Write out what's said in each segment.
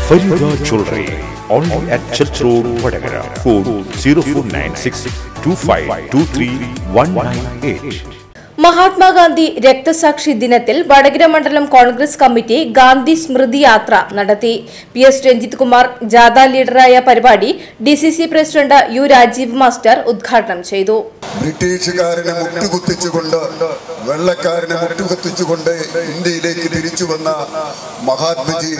Farida jewellery only at church road Vadakara phone zero four nine six two five two three one nine eight Mahatma Gandhi രക്തസാക്ഷി ദിനത്തിൽ വടകര മണ്ഡലം Congress committee Gandhi സ്മൃതി യാത്ര നടത്തി P S Ranjith Kumar ജാഥ ലീഡറായ പരിപാടി D C C president U Rajeev master ഉദ്ഘാടനം ചെയ്തു ബ്രിട്ടീഷുകാരനെ മുട്ടുകുത്തിച്ചുകൊണ്ട് വെള്ളക്കാരനെ മുട്ടുകുത്തിച്ചുകൊണ്ട് ഇന്ത്യയിലേക്ക് തിരിച്ചു വന്ന മഹാത്മജി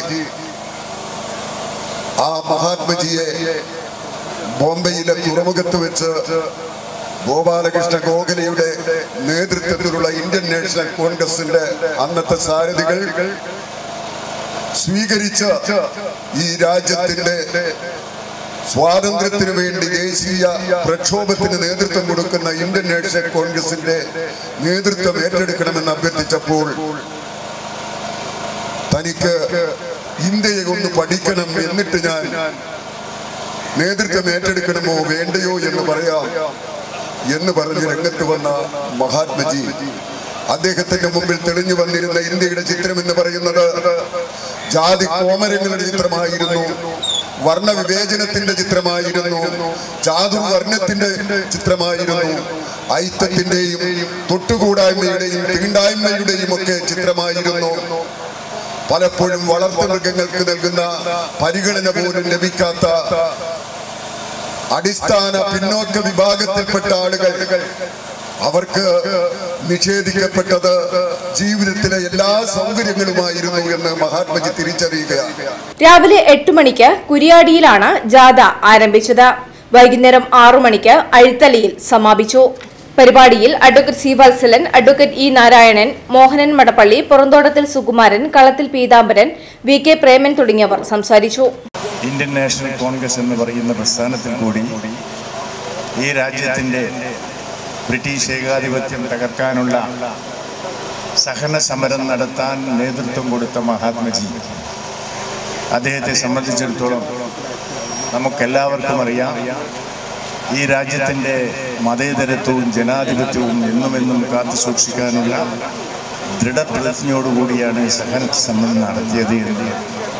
ആ മഹാത്മജിയെ ബോംബെയിലെ തുറമുഖത്ത് വെച്ച് ഗോപാലകൃഷ്ണ ഗോഖലെയുടെ നേതൃത്വത്തിലുള്ള ഇന്ത്യൻ നാഷണൽ കോൺഗ്രസിന്റെ അന്നത്തെ സാരഥികൾ സ്വീകരിച്ച ഈ രാജ്യത്തിന്റെ സ്വാതന്ത്ര്യത്തിന് വേണ്ടി ദേശീയ പ്രക്ഷോഭത്തിന് നേതൃത്വം കൊടുക്കുന്ന ഇന്ത്യൻ നാഷണൽ കോൺഗ്രസിന്റെ നേതൃത്വം ഏറ്റെടുക്കണമെന്ന് അഭ്യർത്ഥിച്ചപ്പോൾ തനിക്ക് ഇന്ത്യയെ ഒന്ന് പഠിക്കണം എന്നിട്ട് ഞാൻ നേതൃത്വം ഏറ്റെടുക്കണമോ വേണ്ടയോ എന്ന് പറയാം എന്ന് പറഞ്ഞ് രംഗത്ത് വന്ന മഹാത്മജി അദ്ദേഹത്തിന്റെ മുമ്പിൽ തെളിഞ്ഞു വന്നിരുന്ന ഇന്ത്യയുടെ ചിത്രം എന്ന് പറയുന്നത് ജാതി കോമരങ്ങളുടെ ചിത്രമായിരുന്നു വർണ്ണവിവേചനത്തിന്റെ ചിത്രമായിരുന്നു ചാതുർവർണ്ണത്തിന്റെ ചിത്രമായിരുന്നു ഐത്തത്തിന്റെയും തൊട്ടുകൂടായ്മയുടെയും തീണ്ടായ്മയുടെയും ഒക്കെ ചിത്രമായിരുന്നു പലപ്പോഴും വളർത്തുമൃഗങ്ങൾക്ക് നൽകുന്ന പരിഗണന പോലും ലഭിക്കാത്ത അടിസ്ഥാന പിന്നോക്ക വിഭാഗത്തിൽപ്പെട്ട ആളുകൾ അവർക്ക് നിഷേധിക്കപ്പെട്ടത് ജീവിതത്തിലെ എല്ലാ സൗകര്യങ്ങളുമായിരുന്നു എന്ന് മഹാത്മജി തിരിച്ചറിയുകയാണ് രാവിലെ എട്ട് മണിക്ക് കുരിയാടിയിലാണ് ജാഥ ആരംഭിച്ചത് വൈകുന്നേരം ആറു മണിക്ക് അഴുത്തലയിൽ സമാപിച്ചു പരിപാടിയിൽ advocate C Vatsalan advocate E Narayanan Mohanan Madappally Purathottathil Sukumaran Kalathil Peethambaran V K Preman തുടങ്ങിയവർ സംസാരിച്ചു ഇന്ത്യൻ നാഷണൽ കോൺഗ്രസ് എന്ന് പറയുന്ന പ്രസ്ഥാനത്തിൽ കൂടി ഈ രാജ്യത്തിൻ്റെ ബ്രിട്ടീഷ് ഏകാധിപത്യം തകർക്കാനുള്ള സഹന സമരം നടത്താൻ നേതൃത്വം കൊടുത്ത മഹാത്മജി അദ്ദേഹത്തെ സംബന്ധിച്ചിടത്തോളം നമുക്കെല്ലാവർക്കും അറിയാം ഈ രാജ്യത്തിൻ്റെ മതേതരത്വവും ജനാധിപത്യവും എന്നുമെന്നും കാത്തു സൂക്ഷിക്കാനുള്ള ദൃഢപ്രതിജ്ഞയോടുകൂടിയാണ് ഈ സഹന സമരം നടത്തിയത് എന്ന്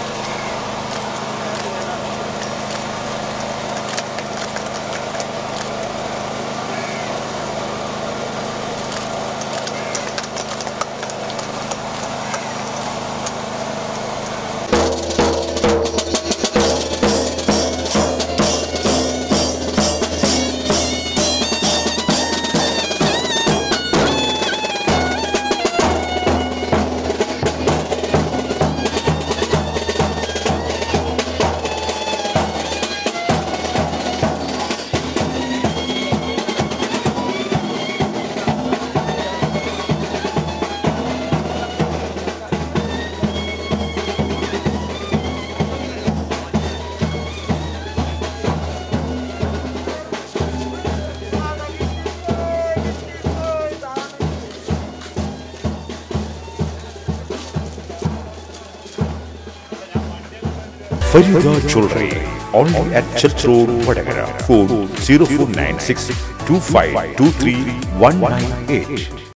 Fareeda jewellery only at church road Vadakara phone zero four nine six two five two three one nine eight